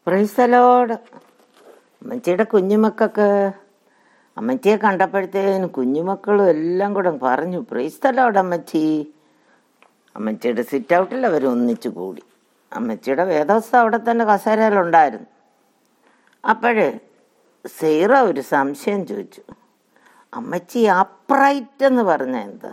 പ്രൈസലോട് അമ്മച്ചിയുടെ കുഞ്ഞുമക്കൾക്ക് അമ്മച്ചിയെ കണ്ടപ്പോഴത്തേനും കുഞ്ഞുമക്കളും എല്ലാം കൂടെ പറഞ്ഞു പ്രൈസ്തലോട് അമ്മച്ചി അമ്മച്ചിയുടെ സിറ്റ് ഔട്ടിൽ അവർ ഒന്നിച്ചു കൂടി അമ്മച്ചിയുടെ വേദവസ്ഥ അവിടെ തന്നെ കസേരയിലുണ്ടായിരുന്നു അപ്പോഴ് സീറ ഒരു സംശയം ചോദിച്ചു അമ്മച്ചി അപ്രൈറ്റ് എന്ന് പറഞ്ഞ എന്താ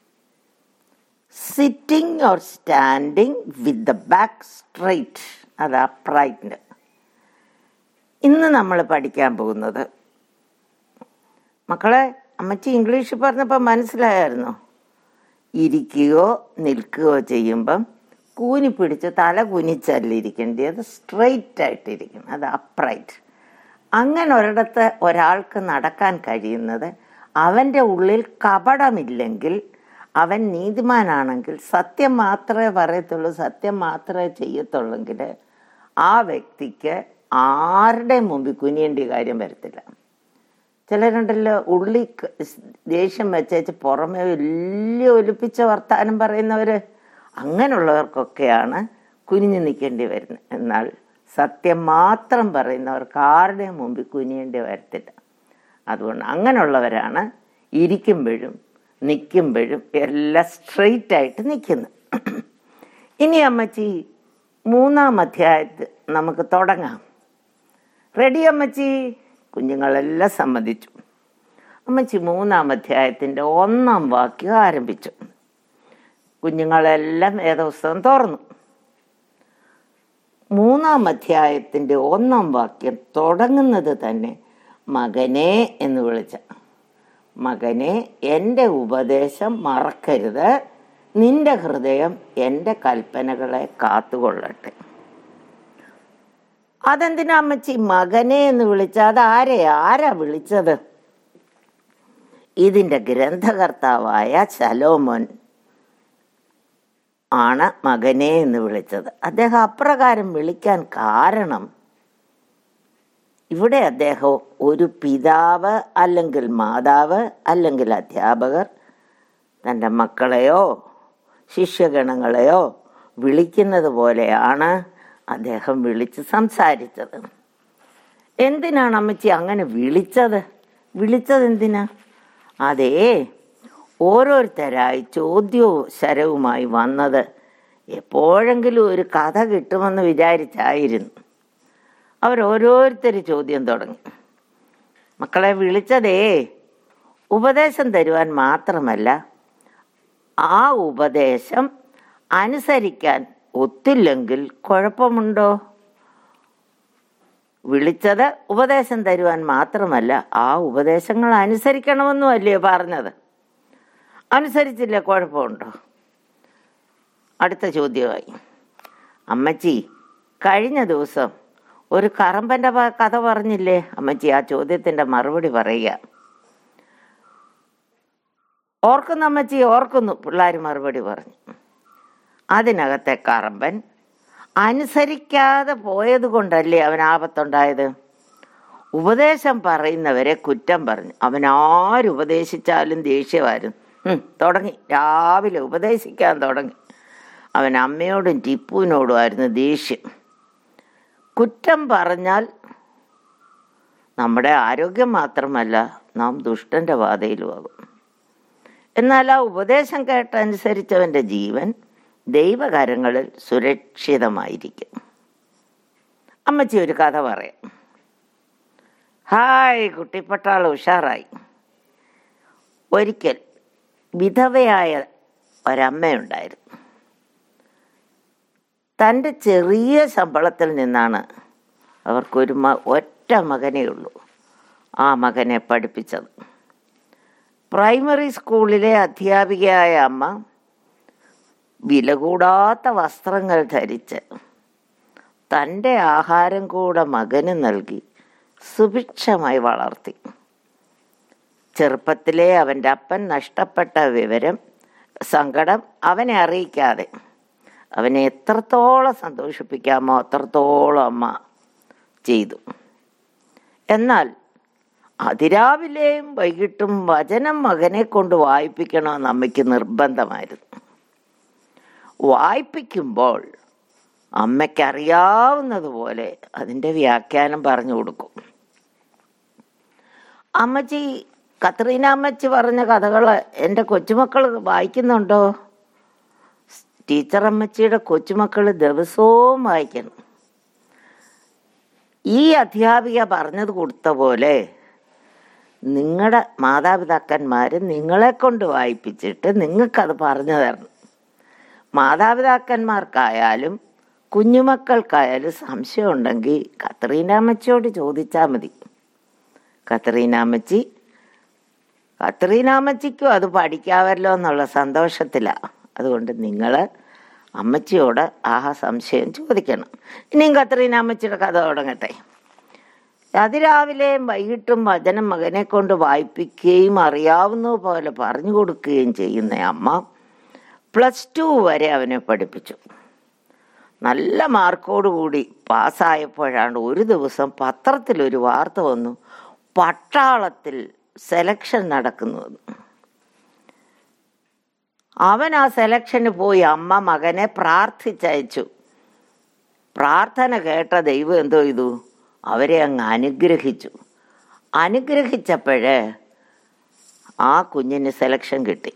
sitting or standing with the back straight അത് അപ്രൈറ്റ് ഇന്ന് നമ്മൾ പഠിക്കാൻ പോകുന്നത് മക്കളെ അമ്മച്ചി ഇംഗ്ലീഷ് പറഞ്ഞപ്പോൾ മനസ്സിലായായിരുന്നോ ഇരിക്കുകയോ നിൽക്കുകയോ ചെയ്യുമ്പം കൂനി പിടിച്ച് തല കുനിച്ചല്ല ഇരിക്കേണ്ടത് സ്ട്രെയിറ്റ് ആയിട്ടിരിക്കണം അത് അപ്രൈറ്റ് അങ്ങനെ ഒരിടത്ത് ഒരാൾക്ക് നടക്കാൻ കഴിയുന്നത് അവൻ്റെ ഉള്ളിൽ കപടമില്ലെങ്കിൽ അവൻ നീതിമാനാണെങ്കിൽ സത്യം മാത്രമേ പറയത്തുള്ളൂ സത്യം മാത്രമേ ചെയ്യത്തുള്ളെങ്കിൽ ആ വ്യക്തിക്ക് ആരുടെ മുമ്പിൽ കുനിയേണ്ട കാര്യം വരത്തില്ല ചിലരുണ്ടല്ലോ ഉള്ളി ക- ദേഷ്യം വെച്ചേച്ച് പുറമെ വലിയ ഒലിപ്പിച്ച വർത്താനം പറയുന്നവര് അങ്ങനെയുള്ളവർക്കൊക്കെയാണ് കുനിഞ്ഞു നിൽക്കേണ്ടി വരുന്നത് എന്നാൽ സത്യം മാത്രം പറയുന്നവർക്ക് ആരുടെയും മുമ്പിൽ കുനിയേണ്ടി വരത്തില്ല അതുകൊണ്ട് അങ്ങനെയുള്ളവരാണ് ഇരിക്കുമ്പോഴും നിൽക്കുമ്പോഴും എല്ലാം സ്ട്രെയിറ്റ് ആയിട്ട് നിൽക്കുന്നത് ഇനി അമ്മച്ചി മൂന്നാം അധ്യായത്തിൽ നമുക്ക് തുടങ്ങാം റെഡി അമ്മച്ചി കുഞ്ഞുങ്ങളെല്ലാം സമ്മതിച്ചു അമ്മച്ചി മൂന്നാം അധ്യായത്തിൻ്റെ ഒന്നാം വാക്യം ആരംഭിച്ചു കുഞ്ഞുങ്ങളെല്ലാം ഏതവസ്ഥം തുറന്നു മൂന്നാം അധ്യായത്തിൻ്റെ ഒന്നാം വാക്യം തുടങ്ങുന്നത് തന്നെ മകനെ എന്ന് വിളിച്ച മകനെ എൻ്റെ ഉപദേശം മറക്കരുത് നിന്റെ ഹൃദയം എൻ്റെ കൽപ്പനകളെ കാത്തുകൊള്ളട്ടെ അതെന്തിനാ അമ്മച്ചി മകനെ എന്ന് വിളിച്ച അത് ആരെ ആരാ വിളിച്ചത് ഇതിന്റെ ഗ്രന്ഥകർത്താവായ ശലോമോൻ ആണ് മകനെ എന്ന് വിളിച്ചത് അദ്ദേഹം അപ്രകാരം വിളിക്കാൻ കാരണം ഇവിടെ അദ്ദേഹം ഒരു പിതാവ് അല്ലെങ്കിൽ മാതാവ് അല്ലെങ്കിൽ അധ്യാപകർ തൻ്റെ മക്കളെയോ ശിഷ്യഗണങ്ങളെയോ വിളിക്കുന്നത് പോലെയാണ് അദ്ദേഹം വിളിച്ച് സംസാരിച്ചത് എന്തിനാണ് അമ്മച്ചി അങ്ങനെ വിളിച്ചത് വിളിച്ചത് എന്തിനാ അതേ ഓരോരുത്തരായി ചോദ്യവും ശരവുമായി വന്നത് എപ്പോഴെങ്കിലും ഒരു കഥ കിട്ടുമെന്ന് വിചാരിച്ചായിരുന്നു അവരോരോരുത്തർ ചോദ്യം തുടങ്ങി മക്കളെ വിളിച്ചതേ ഉപദേശം തരുവാൻ മാത്രമല്ല ആ ഉപദേശം അനുസരിക്കാൻ ഒത്തില്ലെങ്കിൽ കുഴപ്പമുണ്ടോ വിളിച്ചത് ഉപദേശം തരുവാൻ മാത്രമല്ല ആ ഉപദേശങ്ങൾ അനുസരിക്കണമെന്നും അല്ലയോ പറഞ്ഞത് അനുസരിച്ചില്ല കുഴപ്പമുണ്ടോ അടുത്ത ചോദ്യമായി അമ്മച്ചി കഴിഞ്ഞ ദിവസം ഒരു കറമ്പൻ്റെ പ- കഥ പറഞ്ഞില്ലേ അമ്മച്ചി ആ ചോദ്യത്തിൻ്റെ മറുപടി പറയുക ഓർക്കുന്നു അമ്മച്ചി ഓർക്കുന്നു പിള്ളേർ മറുപടി പറഞ്ഞു അതിനകത്തെ കറമ്പൻ അനുസരിക്കാതെ പോയത് കൊണ്ടല്ലേ അവൻ ആപത്തുണ്ടായത് ഉപദേശം പറയുന്നവരെ കുറ്റം പറഞ്ഞു അവൻ ആരുപദേശിച്ചാലും ദേഷ്യമായിരുന്നു ഉം, തുടങ്ങി രാവിലെ ഉപദേശിക്കാൻ തുടങ്ങി അവൻ അമ്മയോടും ടിപ്പുവിനോടുമായിരുന്നു ദേഷ്യം കുറ്റം പറഞ്ഞാൽ നമ്മുടെ ആരോഗ്യം മാത്രമല്ല നാം ദുഷ്ടന്റെ പാതയിലുമാകും എന്നാൽ ആ ഉപദേശം കേട്ടനുസരിച്ചവന്റെ ജീവൻ ദൈവകരങ്ങളിൽ സുരക്ഷിതമായിരിക്കും അമ്മച്ചി ഒരു കഥ പറയാം ഹായ് കുട്ടിപ്പട്ടാൾ ഉഷാറായി ഒരിക്കൽ വിധവയായ ഒരമ്മയുണ്ടായിരുന്നു തൻ്റെ ചെറിയ ശമ്പളത്തിൽ നിന്നാണ് അവർക്കൊരു മ ഒറ്റ മകനേ ഉള്ളൂ ആ മകനെ പഠിപ്പിച്ചത് പ്രൈമറി സ്കൂളിലെ അധ്യാപികയായ അമ്മ വില കൂടാത്ത വസ്ത്രങ്ങൾ ധരിച്ച് തൻ്റെ ആഹാരം കൂടെ മകന് നൽകി സുഭിക്ഷമായി വളർത്തി ചെറുപ്പത്തിലെ അവൻ്റെ അപ്പൻ നഷ്ടപ്പെട്ട വിവരം സങ്കടം അവനെ അറിയിക്കാതെ അവനെ എത്രത്തോളം സന്തോഷിപ്പിക്കാമോ അത്രത്തോളം അമ്മ ചെയ്തു എന്നാൽ അതിരാവിലെയും വൈകിട്ടും വചനം മകനെ കൊണ്ട് വായിപ്പിക്കണമെന്ന് അമ്മയ്ക്ക് നിർബന്ധമായിരുന്നു വായിപ്പിക്കുമ്പോൾ അമ്മയ്ക്ക് അറിയാവുന്നതുപോലെ അതിൻ്റെ വ്യാഖ്യാനം പറഞ്ഞു കൊടുക്കും അമ്മച്ചി കത്രീന അമ്മച്ചി പറഞ്ഞ കഥകൾ എൻ്റെ കൊച്ചുമക്കൾ വായിക്കുന്നുണ്ടോ ടീച്ചർ അമ്മച്ചിയുടെ കൊച്ചുമക്കൾ ദിവസവും വായിക്കണം ഈ അധ്യാപിക പറഞ്ഞത് കൊടുത്ത പോലെ നിങ്ങളുടെ മാതാപിതാക്കന്മാർ നിങ്ങളെ കൊണ്ട് വായിപ്പിച്ചിട്ട് നിങ്ങൾക്കത് പറഞ്ഞു തരണം മാതാപിതാക്കന്മാർക്കായാലും കുഞ്ഞുമക്കൾക്കായാലും സംശയം ഉണ്ടെങ്കിൽ കത്രീനാമ്മച്ചിയോട് ചോദിച്ചാൽ മതി കത്രീനാമ്മച്ചി കത്രീനാമ്മച്ചിക്കും അത് പഠിക്കാമല്ലോ എന്നുള്ള സന്തോഷത്തിലാണ് അതുകൊണ്ട് നിങ്ങൾ അമ്മച്ചിയോട് ആ സംശയം ചോദിക്കണം ഇനിയും കത്രീനാമ്മച്ചിയുടെ കഥ തുടങ്ങട്ടെ അതിരാവിലെയും വൈകിട്ടും വചനം മകനെ കൊണ്ട് വായിപ്പിക്കുകയും അറിയാവുന്ന പോലെ പറഞ്ഞു കൊടുക്കുകയും ചെയ്യുന്ന അമ്മ പ്ലസ് ടു വരെ അവനെ പഠിപ്പിച്ചു നല്ല മാർക്കോടുകൂടി പാസ്സായപ്പോഴാണ് ഒരു ദിവസം പത്രത്തിലൊരു വാർത്ത വന്നു പട്ടാളത്തിൽ സെലക്ഷൻ നടക്കുന്നുവെന്ന് അവൻ ആ സെലക്ഷന് പോയി അമ്മ മകനെ പ്രാർത്ഥിച്ചയച്ചു പ്രാർത്ഥന കേട്ട ദൈവം എന്തോ ചെയ്തു അവരെ അങ്ങ് അനുഗ്രഹിച്ചു അനുഗ്രഹിച്ചപ്പോഴേ ആ കുഞ്ഞിന് സെലക്ഷൻ കിട്ടി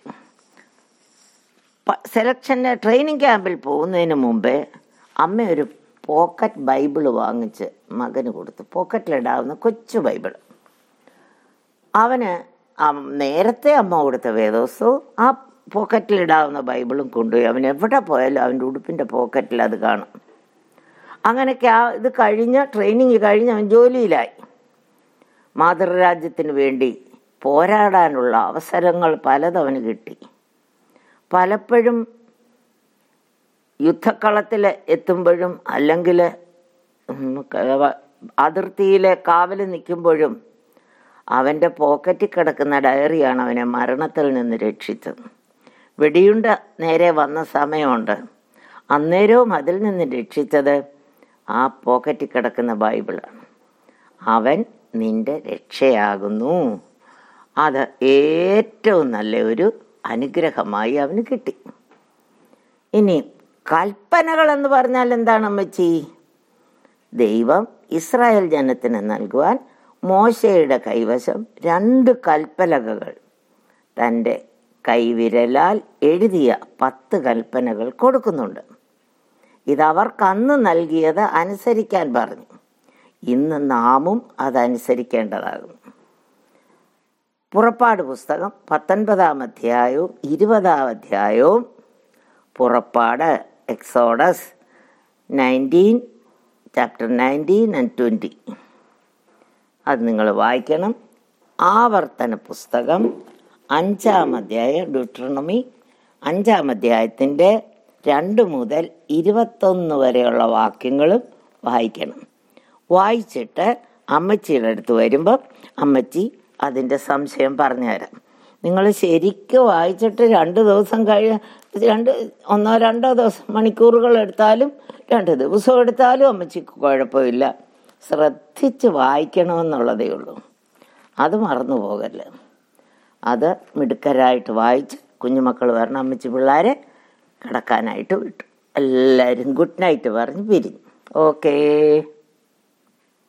സെലക്ഷന് ട്രെയിനിങ് ക്യാമ്പിൽ പോകുന്നതിന് മുമ്പേ അമ്മ ഒരു പോക്കറ്റ് ബൈബിൾ വാങ്ങിച്ച് മകന് കൊടുത്തു പോക്കറ്റിലിടാവുന്ന കൊച്ചു ബൈബിൾ അവന് നേരത്തെ അമ്മ കൊടുത്ത വേദോസവും ആ പോക്കറ്റിലിടാവുന്ന ബൈബിളും കൊണ്ടുപോയി അവൻ എവിടെ പോയാലും അവൻ്റെ ഉടുപ്പിൻ്റെ പോക്കറ്റിൽ അത് കാണും അങ്ങനെയൊക്കെ ആ ഇത് കഴിഞ്ഞ് ട്രെയിനിങ് കഴിഞ്ഞ് അവൻ ജോലിയിലായി മാതൃരാജ്യത്തിന് വേണ്ടി പോരാടാനുള്ള അവസരങ്ങൾ പലതവന് കിട്ടി പലപ്പോഴും യുദ്ധക്കളത്തിൽ എത്തുമ്പോഴും അല്ലെങ്കിൽ അതിർത്തിയിലെ കാവൽ നിൽക്കുമ്പോഴും അവൻ്റെ പോക്കറ്റിൽ കിടക്കുന്ന ഡയറിയാണ് അവനെ മരണത്തിൽ നിന്ന് രക്ഷിച്ചത് വെടിയുണ്ട നേരെ വന്ന സമയമുണ്ട് അന്നേരവും അതിൽ നിന്ന് രക്ഷിച്ചത് ആ പോക്കറ്റിൽ കിടക്കുന്ന ബൈബിളാണ് അവൻ നിന്റെ രക്ഷയാകുന്നു അത് ഏറ്റവും നല്ല ഒരു അനുഗ്രഹമായി അവന് കിട്ടി ഇനി കൽപ്പനകൾ എന്ന് പറഞ്ഞാൽ എന്താണ് അമ്മച്ചി ദൈവം ഇസ്രായേൽ ജനത്തിന് നൽകുവാൻ മോശയുടെ കൈവശം രണ്ട് കൽപ്പലകകൾ തൻ്റെ കൈവിരലാൽ എഴുതിയ പത്ത് കൽപ്പനകൾ കൊടുക്കുന്നുണ്ട് ഇതവർക്ക് അന്ന് നൽകിയത് അനുസരിക്കാൻ പറഞ്ഞു ഇന്ന് നാമും അതനുസരിക്കേണ്ടതാകുന്നു പുറപ്പാട് പുസ്തകം പത്തൊൻപതാം അധ്യായവും ഇരുപതാം അധ്യായവും പുറപ്പാട് Exodus nineteen chapter nineteen and twenty അത് നിങ്ങൾ വായിക്കണം ആവർത്തന പുസ്തകം അഞ്ചാം അധ്യായം ഡ്യൂട്രോണമി അഞ്ചാം അധ്യായത്തിൻ്റെ രണ്ട് മുതൽ ഇരുപത്തൊന്ന് വരെയുള്ള വാക്യങ്ങളും വായിക്കണം വായിച്ചിട്ട് അമ്മച്ചിയുടെ അടുത്ത് വരുമ്പോൾ അമ്മച്ചി അതിൻ്റെ സംശയം പറഞ്ഞുതരാം നിങ്ങൾ ശരിക്കും വായിച്ചിട്ട് രണ്ട് ദിവസം കഴിയ രണ്ട് ഒന്നോ രണ്ടോ ദിവസം മണിക്കൂറുകൾ എടുത്താലും രണ്ട് ദിവസം എടുത്താലും അമ്മച്ചിക്ക് കുഴപ്പമില്ല ശ്രദ്ധിച്ച് വായിക്കണമെന്നുള്ളതേ ഉള്ളൂ അത് മറന്നു പോകല്ല അത് മിടുക്കരായിട്ട് വായിച്ച് കുഞ്ഞുമക്കൾ വരണം അമ്മച്ചി പിള്ളേരെ കിടക്കാനായിട്ട് വിട്ടു എല്ലാവരും ഗുഡ് നൈറ്റ് പറഞ്ഞ് പിരിഞ്ഞു ഓക്കേ